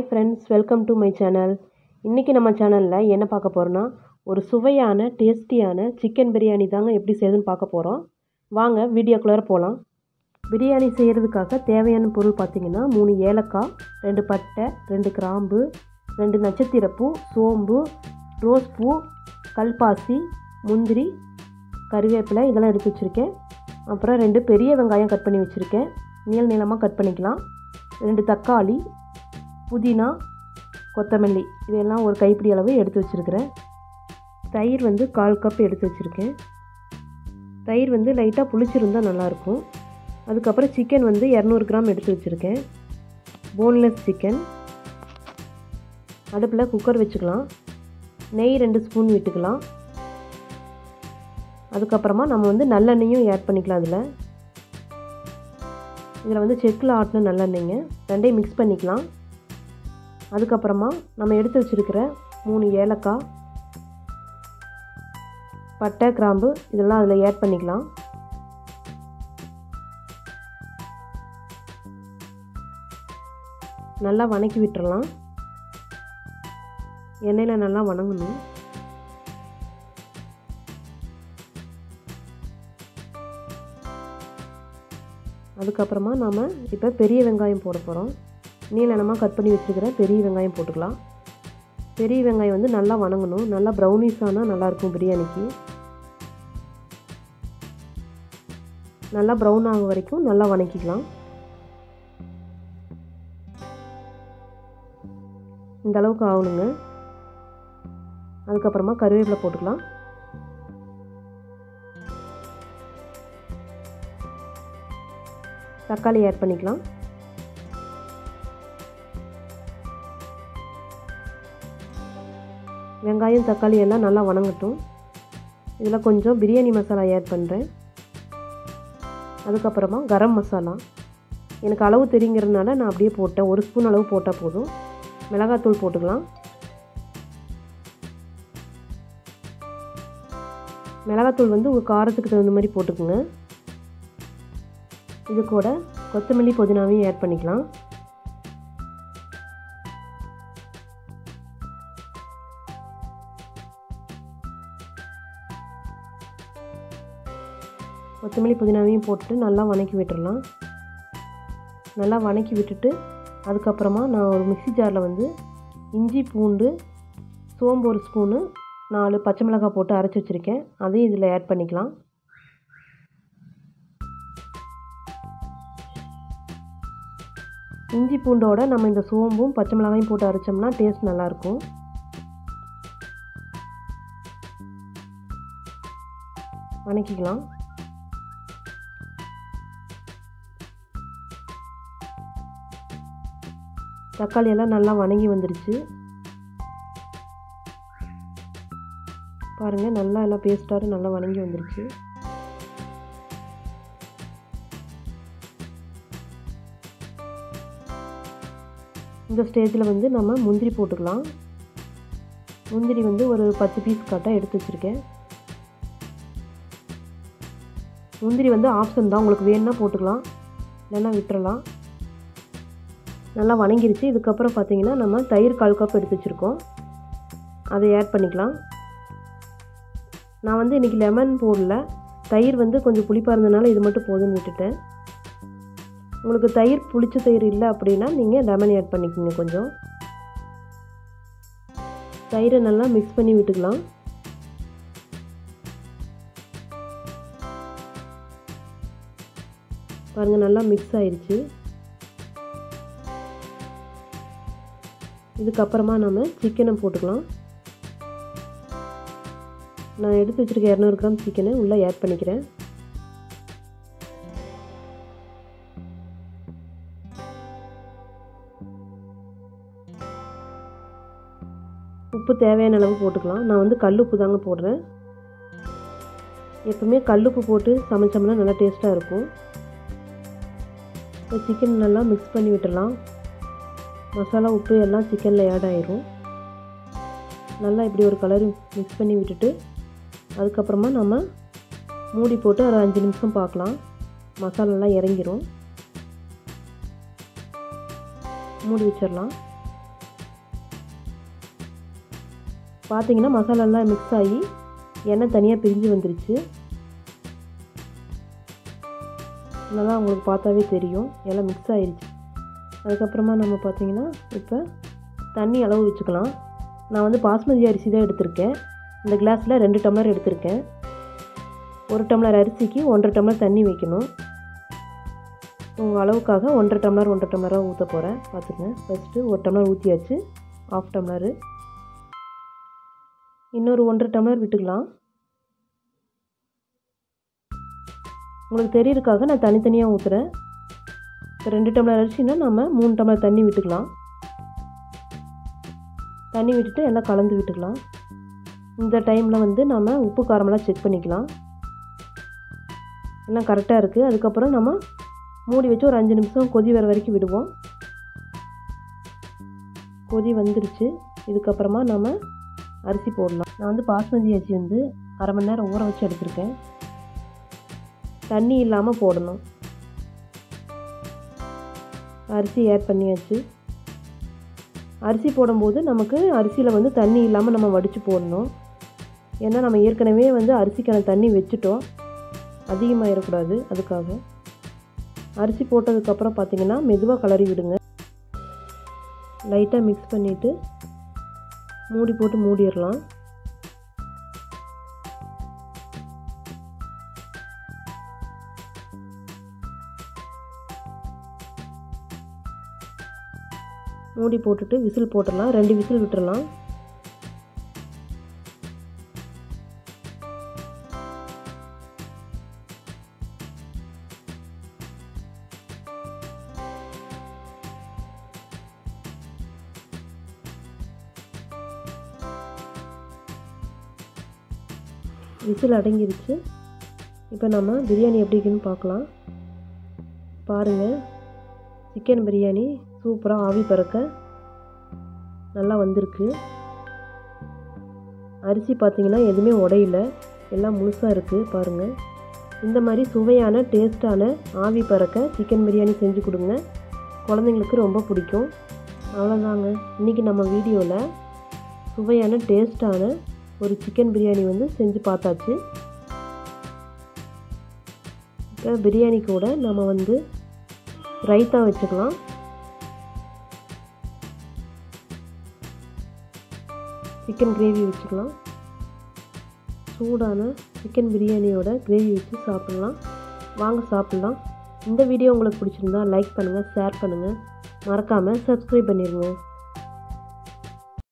friends welcome to my channel இன்றைக்கி நம்ம சேனலில் என்ன பார்க்க போகிறோன்னா ஒரு சுவையான டேஸ்டியான சிக்கன் பிரியாணி தாங்க எப்படி செய்யுதுன்னு பார்க்க போகிறோம் வாங்க வீடியோக்குள்ளார போகலாம் பிரியாணி செய்கிறதுக்காக தேவையான பொருள் பார்த்திங்கன்னா மூணு ஏலக்காய் ரெண்டு பட்டை ரெண்டு கிராம்பு ரெண்டு நட்சத்திரப்பூ சோம்பு ரோஸ் பூ கல்பாசி முந்திரி கருவேப்பிலை இதெல்லாம் எடுத்து வச்சுருக்கேன் அப்புறம் ரெண்டு பெரிய வெங்காயம் கட் பண்ணி வச்சுருக்கேன் நீள நீளமாக கட் பண்ணிக்கலாம் ரெண்டு தக்காளி புதினா கொத்தமல்லி இதெல்லாம் ஒரு கைப்பிடி அளவு எடுத்து வச்சுருக்கிறேன் தயிர் வந்து கால் கப் எடுத்து வச்சுருக்கேன் தயிர் வந்து லைட்டாக புளிச்சிருந்தால் நல்லாயிருக்கும் அதுக்கப்புறம் சிக்கன் வந்து இரநூறு கிராம் எடுத்து வச்சுருக்கேன் போன்லெஸ் சிக்கன் அடுப்பில் குக்கர் வச்சுக்கலாம் நெய் ரெண்டு ஸ்பூன் விட்டுக்கலாம் அதுக்கப்புறமா நம்ம வந்து நல்லெண்ணெயும் ஆட் பண்ணிக்கலாம் அதில் இதில் வந்து செக்கில் ஆட்டின நல்லெண்ணெய்ங்க ரெண்டையும் மிக்ஸ் பண்ணிக்கலாம் அதுக்கப்புறமா நம்ம எடுத்து வச்சுருக்கிற மூணு ஏலக்காய் பட்டை கிராம்பு இதெல்லாம் அதில் ஆட் பண்ணிக்கலாம் நல்லா வணக்கி விட்டுறலாம் எண்ணெயில் நல்லா வணங்கணும் அதுக்கப்புறமா நாம் இப்போ பெரிய வெங்காயம் போட போகிறோம் நீளமாக கட் பண்ணி வச்சுருக்கிற பெரிய வெங்காயம் போட்டுக்கலாம் பெரிய வெங்காயம் வந்து நல்லா வணங்கணும் நல்லா ப்ரௌனிஸ் ஆனால் நல்லாயிருக்கும் பிரியாணிக்கு நல்லா ப்ரௌன் ஆகும் வரைக்கும் நல்லா வணக்கிக்கலாம் இந்த அளவுக்கு ஆகணுங்க அதுக்கப்புறமா கருவேப்பிலை போட்டுக்கலாம் தக்காளி ஆட் பண்ணிக்கலாம் வெங்காயம் தக்காளி எல்லாம் நல்லா வணங்கட்டும் இதில் கொஞ்சம் பிரியாணி மசாலா ஆட் பண்ணுறேன் அதுக்கப்புறமா கரம் மசாலா எனக்கு அளவு தெரிங்கிறதுனால நான் அப்படியே போட்டேன் ஒரு ஸ்பூன் அளவு போட்டால் போதும் மிளகாத்தூள் போட்டுக்கலாம் மிளகாத்தூள் வந்து உங்கள் காரத்துக்கு தகுந்த மாதிரி போட்டுக்குங்க இது கூட கொத்தமல்லி புதினாவையும் ஆட் பண்ணிக்கலாம் கொத்தமல்லி புதினாவையும் போட்டுட்டு நல்லா வணக்கி விட்டுடலாம் நல்லா வணக்கி விட்டுட்டு அதுக்கப்புறமா நான் ஒரு மிக்சி ஜாரில் வந்து இஞ்சி பூண்டு சோம்பு ஒரு ஸ்பூனு நாலு பச்சை மிளகாய் போட்டு அரைச்சி வச்சுருக்கேன் அதையும் இதில் ஆட் பண்ணிக்கலாம் இஞ்சி பூண்டோட நம்ம இந்த சோம்பும் பச்சை மிளகாயும் போட்டு அரைச்சோம்னா டேஸ்ட் நல்லாயிருக்கும் வணக்கிக்கலாம் தக்காளி எல்லாம் நல்லா வணங்கி வந்துருச்சு பாருங்கள் நல்லா எல்லாம் பேஸ்ட்டாக நல்லா வணங்கி வந்துருச்சு இந்த ஸ்டேஜில் வந்து நம்ம முந்திரி போட்டுக்கலாம் முந்திரி வந்து ஒரு பத்து பீஸ் கட்டாக எடுத்து வச்சுருக்கேன் முந்திரி வந்து ஆப்ஷன் தான் உங்களுக்கு வேணும்னா போட்டுக்கலாம் இல்லைன்னா விட்டுறலாம் நல்லா வணங்கிருச்சு இதுக்கப்புறம் பார்த்தீங்கன்னா நம்ம தயிர் கால் கப் எடுத்து வச்சுருக்கோம் அதை ஆட் பண்ணிக்கலாம் நான் வந்து இன்றைக்கி லெமன் போடல தயிர் வந்து கொஞ்சம் புளிப்பாக இருந்ததுனால இது மட்டும் போதும்னு விட்டுட்டேன் உங்களுக்கு தயிர் புளிச்ச தயிர் இல்லை அப்படின்னா நீங்கள் லெமன் ஆட் பண்ணிக்கோங்க கொஞ்சம் தயிரை நல்லா மிக்ஸ் பண்ணி விட்டுக்கலாம் பாருங்கள் நல்லா மிக்ஸ் ஆயிடுச்சு இதுக்கப்புறமா நம்ம சிக்கனை போட்டுக்கலாம் நான் எடுத்து வச்சுருக்க இரநூறு கிராம் சிக்கனை உள்ளே ஆட் பண்ணிக்கிறேன் உப்பு தேவையான அளவு போட்டுக்கலாம் நான் வந்து கல்லுப்பு தாங்க போடுறேன் எப்பவுமே கல்லுப்பு போட்டு சமைச்சோம்னா நல்லா டேஸ்ட்டாக இருக்கும் இப்போ சிக்கன் நல்லா மிக்ஸ் பண்ணி விட்டுடலாம் மசாலா உப்பு எல்லாம் சிக்கனில் ஆட் ஆயிரும் நல்லா இப்படி ஒரு கலர் மிக்ஸ் பண்ணி விட்டுட்டு அதுக்கப்புறமா நம்ம மூடி போட்டு ஒரு அஞ்சு நிமிஷம் பார்க்கலாம் மசாலாலாம் இறங்கிரும் மூடி வச்சிடலாம் பார்த்தீங்கன்னா மசாலாலாம் மிக்ஸ் ஆகி எண்ணெய் தனியாக பிரிஞ்சு வந்துருச்சு நல்லா உங்களுக்கு பார்த்தாவே தெரியும் எல்லாம் மிக்ஸ் ஆயிடுச்சு அதுக்கப்புறமா நம்ம பார்த்தீங்கன்னா இப்போ தண்ணி அளவு வச்சுக்கலாம் நான் வந்து பாஸ்மதி அரிசி தான் எடுத்திருக்கேன் இந்த கிளாஸில் ரெண்டு டம்ளர் எடுத்திருக்கேன் ஒரு டம்ளர் அரிசிக்கு ஒன்றரை டம்ளர் தண்ணி வைக்கணும் உங்கள் அளவுக்காக ஒன்றரை டம்ளர் ஒன்றரை டம்ளராக ஊற்ற போகிறேன் பார்த்துங்க ஃபஸ்ட்டு ஒரு டம்ளர் ஊற்றியாச்சு ஆஃப் டம்ளரு இன்னொரு ஒன்றரை டம்ளர் விட்டுக்கலாம் உங்களுக்கு தெரியறதுக்காக நான் தனித்தனியாக ஊற்றுறேன் இப்போ ரெண்டு டம்ளர் அரிசினா நம்ம மூணு டம்ளர் தண்ணி விட்டுக்கலாம் தண்ணி விட்டுட்டு எல்லாம் கலந்து விட்டுக்கலாம் இந்த டைமில் வந்து நம்ம உப்பு காரமெல்லாம் செக் பண்ணிக்கலாம் எல்லாம் கரெக்டாக இருக்குது அதுக்கப்புறம் நம்ம மூடி வச்சு ஒரு அஞ்சு நிமிஷம் கொதி வர வரைக்கும் விடுவோம் கொதி வந்துருச்சு இதுக்கப்புறமா நம்ம அரிசி போடலாம் நான் வந்து பாஸ்மதி அரிசி வந்து அரை மணி நேரம் ஊற வச்சு எடுத்திருக்கேன் தண்ணி இல்லாமல் போடணும் அரிசி ஆட் பண்ணியாச்சு அரிசி போடும்போது நமக்கு அரிசியில் வந்து தண்ணி இல்லாமல் நம்ம வடித்து போடணும் ஏன்னா நம்ம ஏற்கனவே வந்து அரிசிக்கான தண்ணி வச்சுட்டோம் அதிகமாகிடக்கூடாது அதுக்காக அரிசி போட்டதுக்கப்புறம் பார்த்திங்கன்னா மெதுவாக கலரி விடுங்க லைட்டாக மிக்ஸ் பண்ணிவிட்டு மூடி போட்டு மூடிடலாம் மூடி போட்டுட்டு விசில் போட்டுடலாம் ரெண்டு விசில் விட்டுறலாம் விசில் அடங்கிருச்சு இப்போ நம்ம பிரியாணி எப்படி இருக்குன்னு பார்க்கலாம் பாருங்கள் சிக்கன் பிரியாணி சூப்பராக ஆவி பறக்க நல்லா வந்திருக்கு அரிசி பார்த்திங்கன்னா எதுவுமே உடையில எல்லாம் முழுசாக இருக்குது பாருங்கள் இந்த மாதிரி சுவையான டேஸ்ட்டான ஆவி பறக்க சிக்கன் பிரியாணி செஞ்சு கொடுங்க குழந்தைங்களுக்கு ரொம்ப பிடிக்கும் அவ்வளோதாங்க இன்றைக்கி நம்ம வீடியோவில் சுவையான டேஸ்ட்டான ஒரு சிக்கன் பிரியாணி வந்து செஞ்சு பார்த்தாச்சு இப்போ பிரியாணி கூட நம்ம வந்து ரைத்தா வச்சுக்கலாம் சிக்கன் கிரேவி வச்சுக்கலாம் சூடான சிக்கன் பிரியாணியோட கிரேவி வச்சு சாப்பிட்லாம் வாங்க சாப்பிட்லாம் இந்த வீடியோ உங்களுக்கு பிடிச்சிருந்தா லைக் பண்ணுங்கள் ஷேர் பண்ணுங்கள் மறக்காமல் சப்ஸ்கிரைப் பண்ணிடுங்க